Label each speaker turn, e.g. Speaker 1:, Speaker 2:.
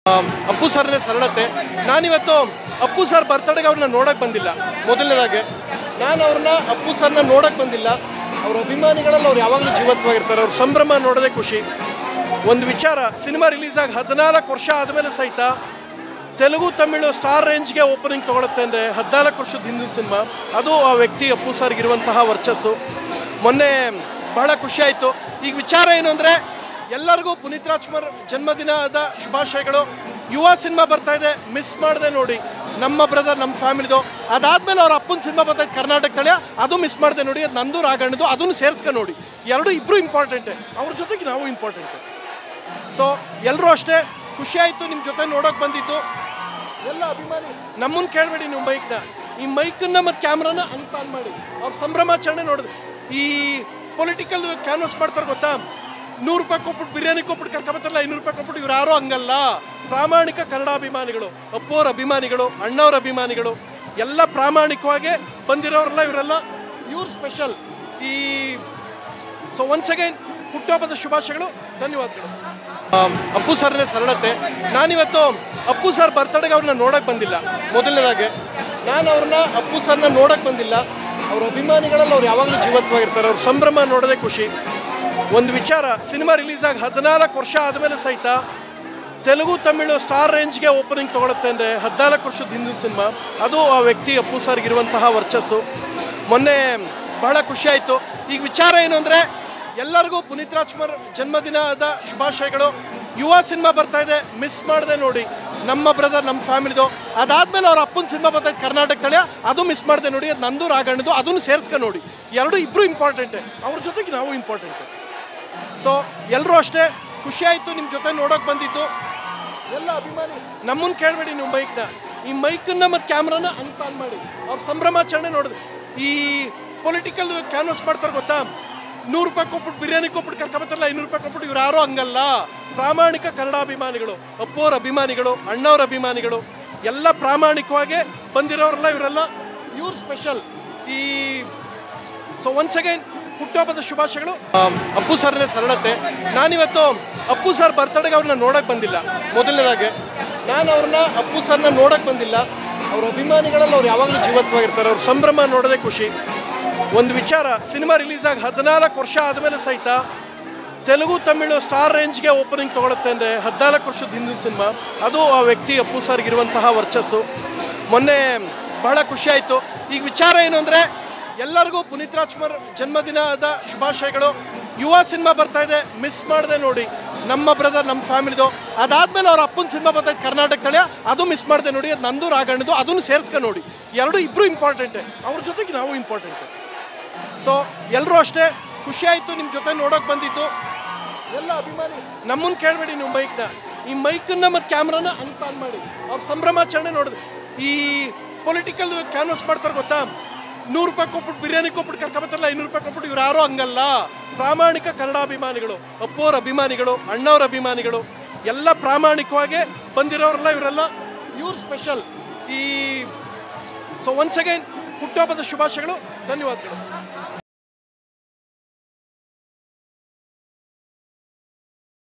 Speaker 1: ಅಪ್ಪು ಸರ್ನೇ ಸರಳತೆ ನಾನಿವತ್ತು ಅಪ್ಪು ಸರ್ ಬರ್ತಡೆಗೆ ಅವ್ರನ್ನ ನೋಡಕ್ಕೆ ಬಂದಿಲ್ಲ ಮೊದಲನೇದಾಗಿ ನಾನು ಅವ್ರನ್ನ ಅಪ್ಪು ಸರ್ನ ನೋಡಕ್ಕೆ ಬಂದಿಲ್ಲ ಅವ್ರ ಅಭಿಮಾನಿಗಳಲ್ಲಿ ಅವ್ರು ಯಾವಾಗಲೂ ಜೀವಂತವಾಗಿರ್ತಾರೆ ಅವ್ರ ಸಂಭ್ರಮ ನೋಡೋದೇ ಖುಷಿ ಒಂದು ವಿಚಾರ ಸಿನಿಮಾ ರಿಲೀಸ್ ಆಗಿ ಹದಿನಾಲ್ಕು ವರ್ಷ ಆದಮೇಲೆ ಸಹಿತ ತೆಲುಗು ತಮಿಳು ಸ್ಟಾರ್ ರೇಂಜ್ಗೆ ಓಪನಿಂಗ್ ತೊಗೊಳುತ್ತೆ ಅಂದರೆ ಹದಿನಾಲ್ಕು ವರ್ಷದ ಹಿಂದಿನ ಸಿನಿಮಾ ಅದು ಆ ವ್ಯಕ್ತಿ ಅಪ್ಪು ಸರ್ಗಿರುವಂತಹ ವರ್ಚಸ್ಸು ಮೊನ್ನೆ ಬಹಳ ಖುಷಿ ಆಯಿತು ಈಗ ವಿಚಾರ ಏನು ಅಂದರೆ ಎಲ್ಲರಿಗೂ ಪುನೀತ್ ರಾಜ್ಕುಮಾರ್ ಜನ್ಮದಿನದ ಶುಭಾಶಯಗಳು ಯುವ ಸಿನಿಮಾ ಬರ್ತಾ ಇದೆ ಮಿಸ್ ಮಾಡದೆ ನೋಡಿ ನಮ್ಮ ಬ್ರದರ್ ನಮ್ಮ ಫ್ಯಾಮಿಲಿದು ಅದಾದ್ಮೇಲೆ ಅವ್ರ ಅಪ್ಪನ ಸಿನಿಮಾ ಬರ್ತೈತೆ ಕರ್ನಾಟಕ ತಳಿಯ ಅದು ಮಿಸ್ ಮಾಡದೆ ನೋಡಿ ಅದು ನಂದು ರಾಗಣ್ಣದು ಅದನ್ನು ಸೇರಿಸ್ಕೊಂಡು ನೋಡಿ ಎರಡು ಇಬ್ಬರು ಇಂಪಾರ್ಟೆಂಟೆ ಅವ್ರ ಜೊತೆಗೆ ನಾವು ಇಂಪಾರ್ಟೆಂಟು ಸೊ ಎಲ್ಲರೂ ಅಷ್ಟೇ ಖುಷಿ ಆಯಿತು ನಿಮ್ಮ ಜೊತೆ ನೋಡೋಕೆ ಬಂದಿದ್ದು ಎಲ್ಲ ಅಭಿಮಾನಿ ನಮ್ಮನ್ನು ಕೇಳಬೇಡಿ ನೀವು ಮೈಕ್ನ ಈ ಮೈಕನ್ನ ಮತ್ತು ಕ್ಯಾಮ್ರಾನ ಹಂಗೆ ಆನ್ ಮಾಡಿ ಅವ್ರ ಸಂಭ್ರಮಾಚರಣೆ ನೋಡಿದ್ರೆ ಈ ಪೊಲಿಟಿಕಲ್ ಕ್ಯಾನ್ವಸ್ ಮಾಡ್ತಾರೆ ಗೊತ್ತಾ ನೂರು ರೂಪಾಯಿ ಕೊಟ್ಬಿಟ್ಟು ಬಿರಿಯಾನಿ ಕೊಟ್ಬಿಟ್ಟು ಕರ್ಕೊಬತ್ತಾರಲ್ಲ ಐನೂರು ರೂಪಾಯಿ ಕೊಟ್ಬಿಟ್ಟು ಇವ್ರು ಯಾರೋ ಹಂಗಲ್ಲ ಪ್ರಾಮಾಣಿಕ ಕನ್ನಡ ಅಭಿಮಾನಿಗಳು ಅಪ್ಪೋರ ಅಭಿಮಾನಿಗಳು ಅಣ್ಣವ್ರ ಅಭಿಮಾನಿಗಳು ಎಲ್ಲ ಪ್ರಾಮಾಣಿಕವಾಗಿ ಬಂದಿರೋರೆಲ್ಲ ಇವರೆಲ್ಲ ಇವ್ರು ಸ್ಪೆಷಲ್ ಈ ಸೊ ಒನ್ಸ್ ಅಗೈನ್ ಹುಟ್ಟುಹಬ್ಬದ ಶುಭಾಶಯಗಳು ಧನ್ಯವಾದಗಳು ಆ, ಅಪ್ಪು ಸರ್ನೇ ಸರಳತೆ ನಾನಿವತ್ತು ಅಪ್ಪು ಸರ್ ಬರ್ತಡೆಗೆ ಅವ್ರನ್ನ ನೋಡಕ್ಕೆ ಬಂದಿಲ್ಲ ಮೊದಲನೇದಾಗಿ ನಾನು ಅವ್ರನ್ನ ಅಪ್ಪು ಸರ್ನ ನೋಡಕ್ಕೆ ಬಂದಿಲ್ಲ ಅವ್ರ ಅಭಿಮಾನಿಗಳಲ್ಲಿ ಅವ್ರು ಯಾವಾಗಲೂ ಜೀವಂತವಾಗಿರ್ತಾರೆ ಅವ್ರ ಸಂಭ್ರಮ ನೋಡೋದೇ ಖುಷಿ ಒಂದು ವಿಚಾರ ಸಿನಿಮಾ ರಿಲೀಸ್ ಆಗಿ ಹದಿನಾಲ್ಕು ವರ್ಷ ಆದಮೇಲೆ ಸಹಿತ ತೆಲುಗು ತಮಿಳು ಸ್ಟಾರ್ ರೇಂಜ್ಗೆ ಓಪನಿಂಗ್ ತೊಗೊಳುತ್ತೆ ಅಂದರೆ ಹದಿನಾಲ್ಕು ವರ್ಷದ ಹಿಂದಿನ ಸಿನಿಮಾ ಅದು ಆ ವ್ಯಕ್ತಿ ಅಪ್ಪು ಸರ್ಗಿರುವಂತಹ ವರ್ಚಸ್ಸು ಮೊನ್ನೆ ಬಹಳ ಖುಷಿ ಆಯಿತು ಈಗ ವಿಚಾರ ಏನು ಅಂದರೆ ಎಲ್ಲರಿಗೂ ಪುನೀತ್ ರಾಜ್ಕುಮಾರ್ ಜನ್ಮದಿನದ ಶುಭಾಶಯಗಳು ಯುವ ಸಿನಿಮಾ ಬರ್ತಾ ಇದೆ ಮಿಸ್ ಮಾಡದೆ ನೋಡಿ ನಮ್ಮ ಬ್ರದರ್ ನಮ್ಮ ಫ್ಯಾಮಿಲಿದು ಅದಾದ್ಮೇಲೆ ಅವ್ರ ಅಪ್ಪನ ಸಿನಿಮಾ ಬರ್ತೈತೆ ಕರ್ನಾಟಕ ತಳಿಯ ಅದು ಮಿಸ್ ಮಾಡದೆ ನೋಡಿ ಅದು ನಂದು ರಾಗಣ್ಣದು ಅದನ್ನು ಸೇರಿಸ್ಕೊಂಡು ನೋಡಿ ಎರಡು ಇಬ್ಬರು ಇಂಪಾರ್ಟೆಂಟೆ ಅವ್ರ ಜೊತೆಗೆ ನಾವು ಇಂಪಾರ್ಟೆಂಟು ಸೊ ಎಲ್ಲರೂ ಅಷ್ಟೇ ಖುಷಿ ಆಯಿತು ನಿಮ್ಮ ಜೊತೆ ನೋಡೋಕೆ ಬಂದಿದ್ದು ಎಲ್ಲ ಅಭಿಮಾನಿ ನಮ್ಮನ್ನು ಕೇಳಬೇಡಿ ನೀವು ಮೈಕ್ನ ಈ ಮೈಕನ್ನ ಮತ್ತು ಕ್ಯಾಮ್ರಾನ ಹಂಗೆ ಆನ್ ಮಾಡಿ ಅವ್ರ ಸಂಭ್ರಮಾಚರಣೆ ನೋಡಿದ್ರೆ ಈ ಪೊಲಿಟಿಕಲ್ ಕ್ಯಾನ್ವಸ್ ಮಾಡ್ತಾರೆ ಗೊತ್ತಾ ನೂರು ರೂಪಾಯಿ ಕೊಟ್ಬಿಟ್ಟು ಬಿರಿಯಾನಿ ಕೊಟ್ಬಿಟ್ಟು ಕರ್ಕೊಬತ್ತಾರಲ್ಲ ಐನೂರು ರೂಪಾಯಿ ಕೊಟ್ಬಿಟ್ಟು ಇವ್ರು ಯಾರೋ ಹಂಗಲ್ಲ ಪ್ರಾಮಾಣಿಕ ಕನ್ನಡ ಅಭಿಮಾನಿಗಳು ಅಪ್ಪೋರ ಅಭಿಮಾನಿಗಳು ಅಣ್ಣವ್ರ ಅಭಿಮಾನಿಗಳು ಎಲ್ಲ ಪ್ರಾಮಾಣಿಕವಾಗಿ ಬಂದಿರೋರೆಲ್ಲ ಇವರೆಲ್ಲ ಇವ್ರು ಸ್ಪೆಷಲ್ ಈ ಸೊ ಒನ್ಸ್ ಅಗೈನ್ ಹುಟ್ಟುಹಬ್ಬದ ಶುಭಾಶಯಗಳು ಆ, ಅಪ್ಪು ಸರ್ನೇ ಸರಳತೆ ನಾನಿವತ್ತು ಅಪ್ಪು ಸರ್ ಬರ್ತಡೆಗೆ ಅವ್ರನ್ನ ನೋಡಕ್ಕೆ ಬಂದಿಲ್ಲ ಮೊದಲನೇದಾಗಿ ನಾನು ಅವ್ರನ್ನ ಅಪ್ಪು ಸರ್ನ ನೋಡಕ್ಕೆ ಬಂದಿಲ್ಲ ಅವ್ರ ಅಭಿಮಾನಿಗಳಲ್ಲಿ ಅವ್ರು ಯಾವಾಗಲೂ ಜೀವಂತವಾಗಿರ್ತಾರೆ ಅವ್ರ ಸಂಭ್ರಮ ನೋಡೋದೇ ಖುಷಿ ಒಂದು ವಿಚಾರ ಸಿನಿಮಾ ರಿಲೀಸ್ ಆಗಿ ಹದಿನಾಲ್ಕು ವರ್ಷ ಆದಮೇಲೆ ಸಹಿತ ತೆಲುಗು ತಮಿಳು ಸ್ಟಾರ್ ರೇಂಜ್ಗೆ ಓಪನಿಂಗ್ ತೊಗೊಳುತ್ತೆ ಅಂದರೆ ಹದಿನಾಲ್ಕು ವರ್ಷದ ಹಿಂದಿನ ಸಿನಿಮಾ ಅದು ಆ ವ್ಯಕ್ತಿ ಅಪ್ಪು ಸರ್ಗಿರುವಂತಹ ವರ್ಚಸ್ಸು ಮೊನ್ನೆ ಬಹಳ ಖುಷಿ ಆಯಿತು ಈಗ ವಿಚಾರ ಏನು ಅಂದರೆ ಎಲ್ಲರಿಗೂ ಪುನೀತ್ ರಾಜ್ಕುಮಾರ್ ಜನ್ಮದಿನದ ಶುಭಾಶಯಗಳು ಯುವ ಸಿನಿಮಾ ಬರ್ತಾ ಇದೆ ಮಿಸ್ ಮಾಡದೆ ನೋಡಿ ನಮ್ಮ ಬ್ರದರ್ ನಮ್ಮ ಫ್ಯಾಮಿಲಿದು ಅದಾದ್ಮೇಲೆ ಅವ್ರ ಅಪ್ಪನ ಸಿನಿಮಾ ಬರ್ತೈತೆ ಕರ್ನಾಟಕ ತಳಿಯ ಅದು ಮಿಸ್ ಮಾಡದೆ ನೋಡಿ ಅದು ನಂದು ರಾಗಣ್ಣದು ಅದನ್ನು ಸೇರಿಸ್ಕೊಂಡು ನೋಡಿ ಎರಡು ಇಬ್ಬರು ಇಂಪಾರ್ಟೆಂಟೆ ಅವ್ರ ಜೊತೆಗೆ ನಾವು ಇಂಪಾರ್ಟೆಂಟು ಸೊ ಎಲ್ಲರೂ ಅಷ್ಟೇ ಖುಷಿ ಆಯಿತು ನಿಮ್ಮ ಜೊತೆ ನೋಡೋಕೆ ಬಂದಿದ್ದು ಎಲ್ಲ ಅಭಿಮಾನಿ ನಮ್ಮನ್ನು ಕೇಳಬೇಡಿ ನೀವು ಮೈಕ್ನ ಈ ಮೈಕನ್ನ ಮತ್ತು ಕ್ಯಾಮ್ರಾನ ಹಂಗೆ ಆನ್ ಮಾಡಿ ಅವ್ರ ಸಂಭ್ರಮಾಚರಣೆ ನೋಡಿದ್ರೆ ಈ ಪೊಲಿಟಿಕಲ್ ಕ್ಯಾನ್ವಸ್ ಮಾಡ್ತಾರೆ ಗೊತ್ತಾ ನೂರು ರೂಪಾಯಿ ಕೊಟ್ಬಿಟ್ಟು ಬಿರಿಯಾನಿ ಕೊಟ್ಬಿಟ್ಟು ಕರ್ಕೊಬತ್ತಾರಲ್ಲ ಐನೂರು ರೂಪಾಯಿ ಕೊಟ್ಬಿಟ್ಟು ಇವ್ರು ಯಾರೋ ಹಂಗಲ್ಲ ಪ್ರಾಮಾಣಿಕ ಕನ್ನಡ ಅಭಿಮಾನಿಗಳು ಅಪ್ಪೋರ ಅಭಿಮಾನಿಗಳು ಅಣ್ಣವ್ರ ಅಭಿಮಾನಿಗಳು ಎಲ್ಲ ಪ್ರಾಮಾಣಿಕವಾಗಿ ಬಂದಿರೋರೆಲ್ಲ ಇವರೆಲ್ಲ ಇವ್ರು ಸ್ಪೆಷಲ್ ಈ ಸೊ ಒನ್ಸ್ ಅಗೈನ್ ಹುಟ್ಟುಹಬ್ಬದ ಶುಭಾಶಯಗಳು ಧನ್ಯವಾದಗಳು